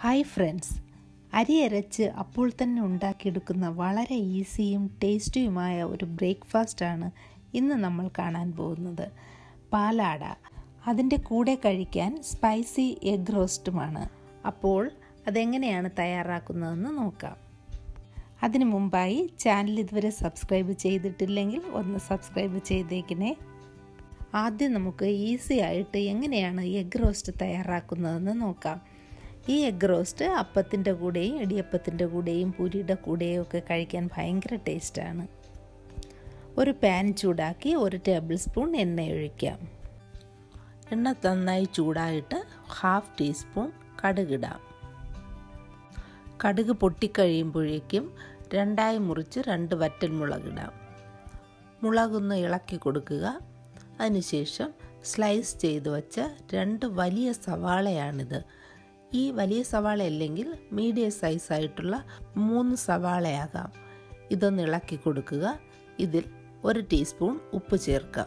hi friends അരി അരച്ച് അപ്പോൾ തന്നെ ഉണ്ടാക്കിയെടുക്കുന്ന വളരെ ഈസിയും ടേസ്റ്റിയുമായ ഒരു ബ്രേക്ക്ഫാസ്റ്റാണ് ഇന്ന് നമ്മൾ കാണാൻ പോകുന്നത് പാലാട അതിൻ്റെ കൂടെ കഴിക്കാൻ സ്പൈസി എഗ് റോസ്റ്റുമാണ് അപ്പോൾ അതെങ്ങനെയാണ് തയ്യാറാക്കുന്നതെന്ന് നോക്കാം അതിനു മുമ്പായി ചാനൽ ഇതുവരെ സബ്സ്ക്രൈബ് ചെയ്തിട്ടില്ലെങ്കിൽ ഒന്ന് സബ്സ്ക്രൈബ് ചെയ്തേക്കിനെ ആദ്യം നമുക്ക് ഈസി ആയിട്ട് എങ്ങനെയാണ് എഗ് റോസ്റ്റ് തയ്യാറാക്കുന്നതെന്ന് നോക്കാം ഈ എഗ് റോസ്റ്റ് അപ്പത്തിൻ്റെ കൂടെയും ഇടിയപ്പത്തിൻ്റെ കൂടെയും പൂരിയുടെ കൂടെയും ഒക്കെ കഴിക്കാൻ ഭയങ്കര ടേസ്റ്റാണ് ഒരു പാൻ ചൂടാക്കി ഒരു ടേബിൾ സ്പൂൺ എണ്ണ ഒഴിക്കാം എണ്ണ നന്നായി ചൂടായിട്ട് ഹാഫ് ടീസ്പൂൺ കടുകിടാം കടുക് പൊട്ടിക്കഴിയുമ്പോഴേക്കും രണ്ടായി മുറിച്ച് രണ്ട് വറ്റൽ മുളകിടാം മുളകൊന്ന് ഇളക്കി കൊടുക്കുക അതിനുശേഷം സ്ലൈസ് ചെയ്ത് വച്ച രണ്ട് വലിയ സവാളയാണിത് ഈ വലിയ സവാള അല്ലെങ്കിൽ മീഡിയം സൈസ് ആയിട്ടുള്ള മൂന്ന് സവാളയാകാം ഇതൊന്ന് ഇളക്കി കൊടുക്കുക ഇതിൽ ഒരു ടീസ്പൂൺ ഉപ്പ് ചേർക്കാം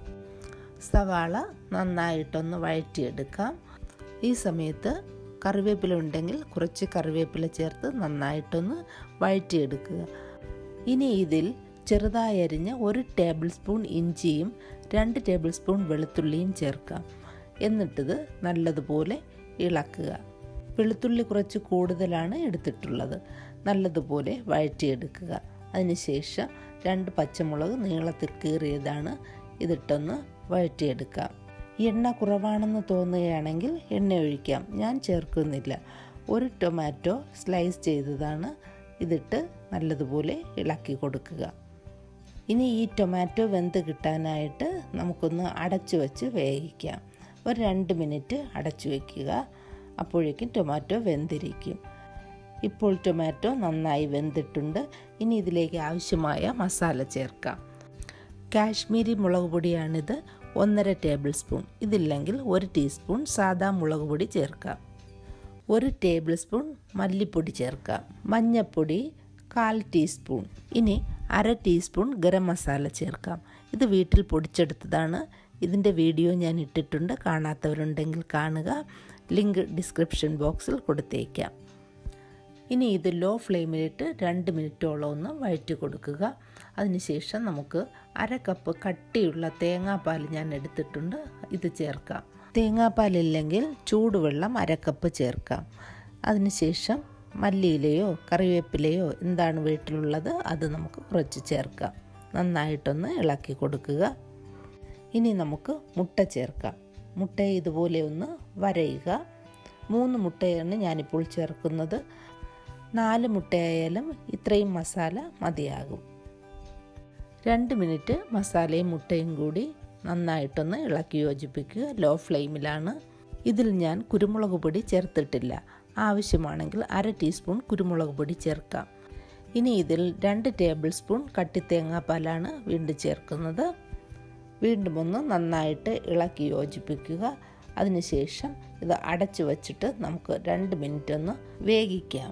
സവാള നന്നായിട്ടൊന്ന് വഴറ്റിയെടുക്കാം ഈ സമയത്ത് കറിവേപ്പില ഉണ്ടെങ്കിൽ കുറച്ച് കറിവേപ്പില ചേർത്ത് നന്നായിട്ടൊന്ന് വഴറ്റിയെടുക്കുക ഇനി ഇതിൽ ചെറുതായി അരിഞ്ഞ ഒരു ടേബിൾ സ്പൂൺ ഇഞ്ചിയും രണ്ട് ടേബിൾ സ്പൂൺ വെളുത്തുള്ളിയും ചേർക്കാം എന്നിട്ടിത് നല്ലതുപോലെ ഇളക്കുക വെളുത്തുള്ളി കുറച്ച് കൂടുതലാണ് എടുത്തിട്ടുള്ളത് നല്ലതുപോലെ വഴറ്റിയെടുക്കുക അതിനുശേഷം രണ്ട് പച്ചമുളക് നീളത്തിൽ കീറിയതാണ് ഇതിട്ടൊന്ന് വഴറ്റിയെടുക്കാം എണ്ണ കുറവാണെന്ന് തോന്നുകയാണെങ്കിൽ എണ്ണ ഒഴിക്കാം ഞാൻ ചേർക്കുന്നില്ല ഒരു ടൊമാറ്റോ സ്ലൈസ് ചെയ്തതാണ് ഇതിട്ട് നല്ലതുപോലെ ഇളക്കി കൊടുക്കുക ഇനി ഈ ടൊമാറ്റോ വെന്ത് കിട്ടാനായിട്ട് നമുക്കൊന്ന് അടച്ചു വെച്ച് വേവിക്കാം ഒരു രണ്ട് മിനിറ്റ് അടച്ചു വയ്ക്കുക അപ്പോഴേക്കും ടൊമാറ്റോ വെന്തിരിക്കും ഇപ്പോൾ ടൊമാറ്റോ നന്നായി വെന്തിട്ടുണ്ട് ഇനി ഇതിലേക്ക് ആവശ്യമായ മസാല ചേർക്കാം കാശ്മീരി മുളക് പൊടിയാണിത് ഒന്നര ടേബിൾ സ്പൂൺ ഇതില്ലെങ്കിൽ ഒരു ടീസ്പൂൺ സാദാ മുളക് പൊടി ചേർക്കാം ഒരു ടേബിൾ സ്പൂൺ മല്ലിപ്പൊടി ചേർക്കാം മഞ്ഞൾപ്പൊടി കാൽ ടീസ്പൂൺ ഇനി അര ടീസ്പൂൺ ഗരം മസാല ചേർക്കാം ഇത് വീട്ടിൽ പൊടിച്ചെടുത്തതാണ് ഇതിൻ്റെ വീഡിയോ ഞാൻ ഇട്ടിട്ടുണ്ട് കാണാത്തവരുണ്ടെങ്കിൽ കാണുക ലിങ്ക് ഡിസ്ക്രിപ്ഷൻ ബോക്സിൽ കൊടുത്തേക്കാം ഇനി ഇത് ലോ ഫ്ലെയിമിലിട്ട് രണ്ട് മിനിറ്റോളം ഒന്ന് വഴറ്റി കൊടുക്കുക അതിനുശേഷം നമുക്ക് അര കപ്പ് കട്ടിയുള്ള തേങ്ങാപ്പാൽ ഞാൻ എടുത്തിട്ടുണ്ട് ഇത് ചേർക്കാം തേങ്ങാപ്പാലില്ലെങ്കിൽ ചൂടുവെള്ളം അര കപ്പ് ചേർക്കാം അതിനുശേഷം മല്ലിയിലയോ കറിവേപ്പിലയോ എന്താണ് വീട്ടിലുള്ളത് അത് നമുക്ക് കുറച്ച് ചേർക്കാം നന്നായിട്ടൊന്ന് ഇളക്കി കൊടുക്കുക ഇനി നമുക്ക് മുട്ട ചേർക്കാം മുട്ടയെ ഇതുപോലെ ഒന്ന് വരയുക മൂന്ന് മുട്ടയാണ് ഞാനിപ്പോൾ ചേർക്കുന്നത് നാല് മുട്ടയായാലും ഇത്രയും മസാല മതിയാകും രണ്ട് മിനിറ്റ് മസാലയും മുട്ടയും കൂടി നന്നായിട്ടൊന്ന് ഇളക്കി യോജിപ്പിക്കുക ലോ ഫ്ലെയിമിലാണ് ഇതിൽ ഞാൻ കുരുമുളക് പൊടി ചേർത്തിട്ടില്ല ആവശ്യമാണെങ്കിൽ അര ടീസ്പൂൺ കുരുമുളക് പൊടി ചേർക്കാം ഇനി ഇതിൽ രണ്ട് ടേബിൾ സ്പൂൺ കട്ടിത്തേങ്ങാപ്പാലാണ് വീണ്ടും ചേർക്കുന്നത് വീണ്ടും ഒന്ന് നന്നായിട്ട് ഇളക്കി യോജിപ്പിക്കുക അതിനുശേഷം ഇത് അടച്ചു വച്ചിട്ട് നമുക്ക് രണ്ട് മിനിറ്റ് ഒന്ന് വേവിക്കാം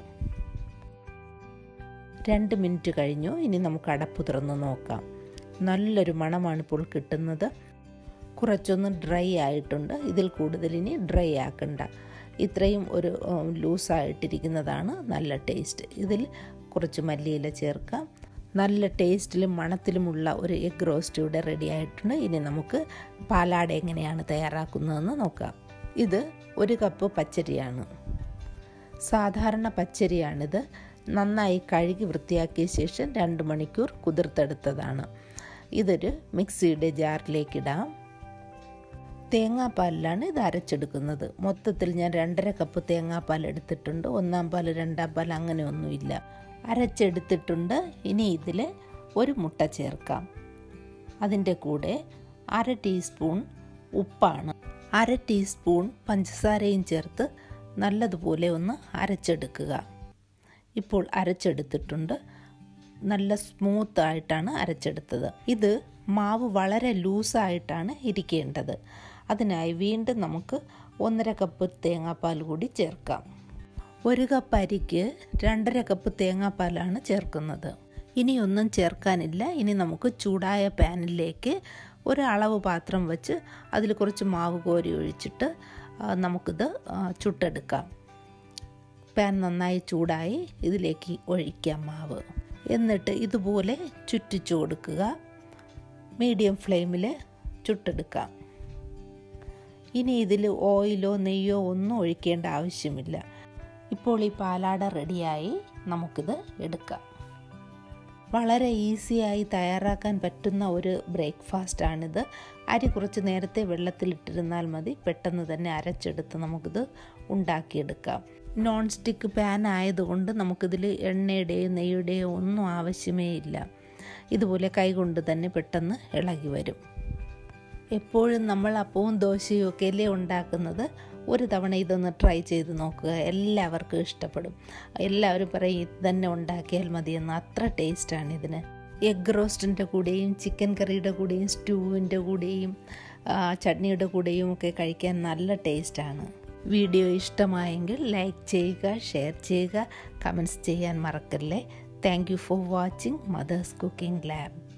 രണ്ട് മിനിറ്റ് കഴിഞ്ഞു ഇനി നമുക്ക് അടപ്പ് തുറന്ന് നോക്കാം നല്ലൊരു മണമാണ് ഇപ്പോൾ കിട്ടുന്നത് കുറച്ചൊന്ന് ഡ്രൈ ആയിട്ടുണ്ട് ഇതിൽ കൂടുതൽ ഇനി ഡ്രൈ ആക്കണ്ട ഇത്രയും ഒരു ലൂസായിട്ടിരിക്കുന്നതാണ് നല്ല ടേസ്റ്റ് ഇതിൽ കുറച്ച് മല്ലിയില ചേർക്കാം നല്ല ടേസ്റ്റിലും മണത്തിലുമുള്ള ഒരു എഗ് റോസ്റ്റ് ഇവിടെ റെഡി ആയിട്ടുണ്ട് ഇനി നമുക്ക് പാലാട എങ്ങനെയാണ് തയ്യാറാക്കുന്നതെന്ന് നോക്കാം ഇത് ഒരു കപ്പ് പച്ചരിയാണ് സാധാരണ പച്ചരിയാണിത് നന്നായി കഴുകി വൃത്തിയാക്കിയ ശേഷം രണ്ട് മണിക്കൂർ കുതിർത്തെടുത്തതാണ് ഇതൊരു മിക്സിയുടെ ജാറിലേക്കിടാം തേങ്ങാപ്പാലിലാണ് ഇത് അരച്ചെടുക്കുന്നത് മൊത്തത്തിൽ ഞാൻ രണ്ടര കപ്പ് തേങ്ങാപ്പാൽ എടുത്തിട്ടുണ്ട് ഒന്നാം പാൽ രണ്ടാം പാൽ അങ്ങനെ ഒന്നുമില്ല അരച്ചെടുത്തിട്ടുണ്ട് ഇനി ഇതിൽ ഒരു മുട്ട ചേർക്കാം അതിൻ്റെ കൂടെ അര ടീസ്പൂൺ ഉപ്പാണ് അര ടീസ്പൂൺ പഞ്ചസാരയും ചേർത്ത് നല്ലതുപോലെ ഒന്ന് അരച്ചെടുക്കുക ഇപ്പോൾ അരച്ചെടുത്തിട്ടുണ്ട് നല്ല സ്മൂത്ത് ആയിട്ടാണ് അരച്ചെടുത്തത് ഇത് മാവ് വളരെ ലൂസായിട്ടാണ് ഇരിക്കേണ്ടത് അതിനായി വീണ്ടും നമുക്ക് ഒന്നര കപ്പ് തേങ്ങാപ്പാൽ കൂടി ചേർക്കാം ഒരു കപ്പ് അരിക്ക് രണ്ടര കപ്പ് തേങ്ങാപ്പാലാണ് ചേർക്കുന്നത് ഇനി ഒന്നും ചേർക്കാനില്ല ഇനി നമുക്ക് ചൂടായ പാനിലേക്ക് ഒരു അളവ് പാത്രം വെച്ച് അതിൽ കുറച്ച് മാവ് കോരി ഒഴിച്ചിട്ട് നമുക്കിത് ചുട്ടെടുക്കാം പാൻ നന്നായി ചൂടായി ഇതിലേക്ക് ഒഴിക്കാം മാവ് എന്നിട്ട് ഇതുപോലെ ചുറ്റിച്ചു കൊടുക്കുക മീഡിയം ഫ്ലെയിമിൽ ചുട്ടെടുക്കാം ഇനി ഇതിൽ ഓയിലോ നെയ്യോ ഒന്നും ഒഴിക്കേണ്ട ആവശ്യമില്ല ഇപ്പോൾ ഈ പാലാട റെഡിയായി നമുക്കിത് എടുക്കാം വളരെ ഈസിയായി തയ്യാറാക്കാൻ പറ്റുന്ന ഒരു ബ്രേക്ക്ഫാസ്റ്റാണിത് അരി കുറച്ച് നേരത്തെ വെള്ളത്തിലിട്ടിരുന്നാൽ മതി പെട്ടെന്ന് തന്നെ അരച്ചെടുത്ത് നമുക്കിത് ഉണ്ടാക്കിയെടുക്കാം നോൺ സ്റ്റിക്ക് പാൻ ആയതുകൊണ്ട് നമുക്കിതിൽ എണ്ണയുടെയോ നെയ്യുടെയോ ഒന്നും ആവശ്യമേ ഇല്ല ഇതുപോലെ കൈകൊണ്ട് തന്നെ പെട്ടെന്ന് ഇളകി വരും എപ്പോഴും നമ്മൾ അപ്പവും ദോശയും ഒക്കെ അല്ലേ ഉണ്ടാക്കുന്നത് ഒരു തവണ ഇതൊന്ന് ട്രൈ ചെയ്ത് നോക്കുക എല്ലാവർക്കും ഇഷ്ടപ്പെടും എല്ലാവരും പറയും ഇത് തന്നെ ഉണ്ടാക്കിയാൽ മതിയെന്ന് അത്ര ടേസ്റ്റാണ് ഇതിന് എഗ് റോസ്റ്റിൻ്റെ കൂടെയും ചിക്കൻ കറിയുടെ കൂടെയും സ്റ്റൂവിൻ്റെ കൂടെയും ചട്നിയുടെ കൂടെയും ഒക്കെ കഴിക്കാൻ നല്ല ടേസ്റ്റാണ് വീഡിയോ ഇഷ്ടമായെങ്കിൽ ലൈക്ക് ചെയ്യുക ഷെയർ ചെയ്യുക കമൻറ്റ്സ് ചെയ്യാൻ മറക്കല്ലേ thank you for watching mother's cooking lab